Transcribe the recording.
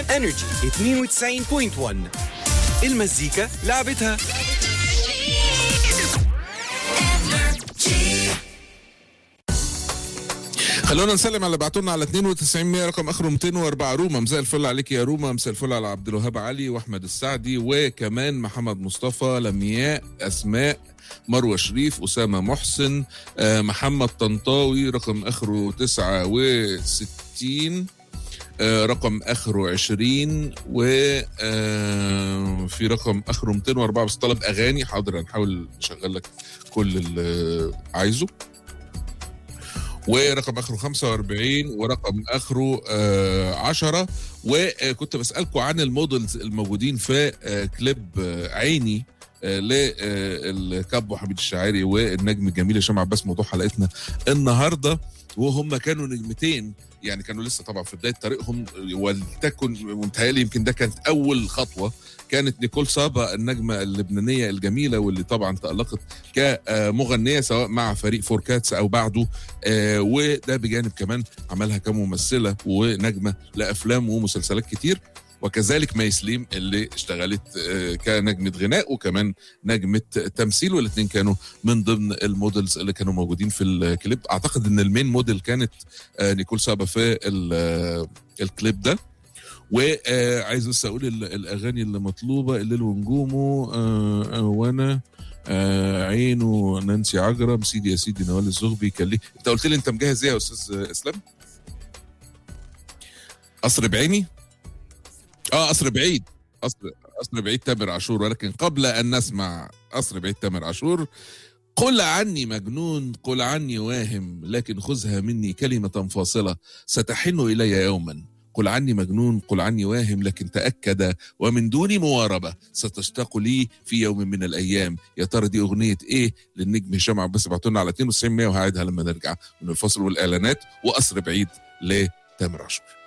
انرجي 92.1 المزيكا لعبتها خلونا نسلم على اللي بعتولنا على 92 100 رقم اخره 204 روما مساء الفل عليك يا روما مساء الفل على عبد الوهاب علي واحمد السعدي وكمان محمد مصطفى لمياء اسماء مروه شريف اسامه محسن آه، محمد طنطاوي رقم اخره 69 آه، رقم اخره 20 و آه، في رقم اخره 204 بس طلب اغاني حاضر هنحاول نشغل لك كل اللي عايزه ورقم اخره 45 ورقم اخره آه 10 وكنت بسالكم عن المودلز الموجودين في آه كليب آه عيني آه للكابو حميد الشاعري والنجم الجميل هشام عباس موضوع حلقتنا النهارده وهم كانوا نجمتين يعني كانوا لسه طبعا في بدايه طريقهم ولتكن متهيألي يمكن ده كانت اول خطوه كانت نيكول صابا النجمه اللبنانيه الجميله واللي طبعا تالقت كمغنيه سواء مع فريق فوركاتس او بعده آه، وده بجانب كمان عملها كممثله ونجمه لافلام ومسلسلات كتير وكذلك مي سليم اللي اشتغلت آه، كنجمة غناء وكمان نجمة تمثيل والاثنين كانوا من ضمن المودلز اللي كانوا موجودين في الكليب اعتقد ان المين موديل كانت آه، نيكول سابا في ال- آه، الكليب ده وعايز بس اقول ال- الاغاني اللي مطلوبه الليل ونجومه آه، آه، وانا آه عينه نانسي عجرم سيدي يا سيدي نوال الزغبي كان ليه انت قلت لي انت مجهز ايه يا استاذ اسلام قصر بعيني اه قصر بعيد قصر قصر بعيد تامر عاشور ولكن قبل ان نسمع قصر بعيد تامر عاشور قل عني مجنون قل عني واهم لكن خذها مني كلمة فاصلة ستحن إلي يوما قل عني مجنون قل عني واهم لكن تأكد ومن دون مواربة ستشتاق لي في يوم من الأيام يا ترى دي أغنية إيه للنجم هشام عباس ابعتوا على 92 100 وهعيدها لما نرجع من الفصل والإعلانات وقصر بعيد لتامر عاشور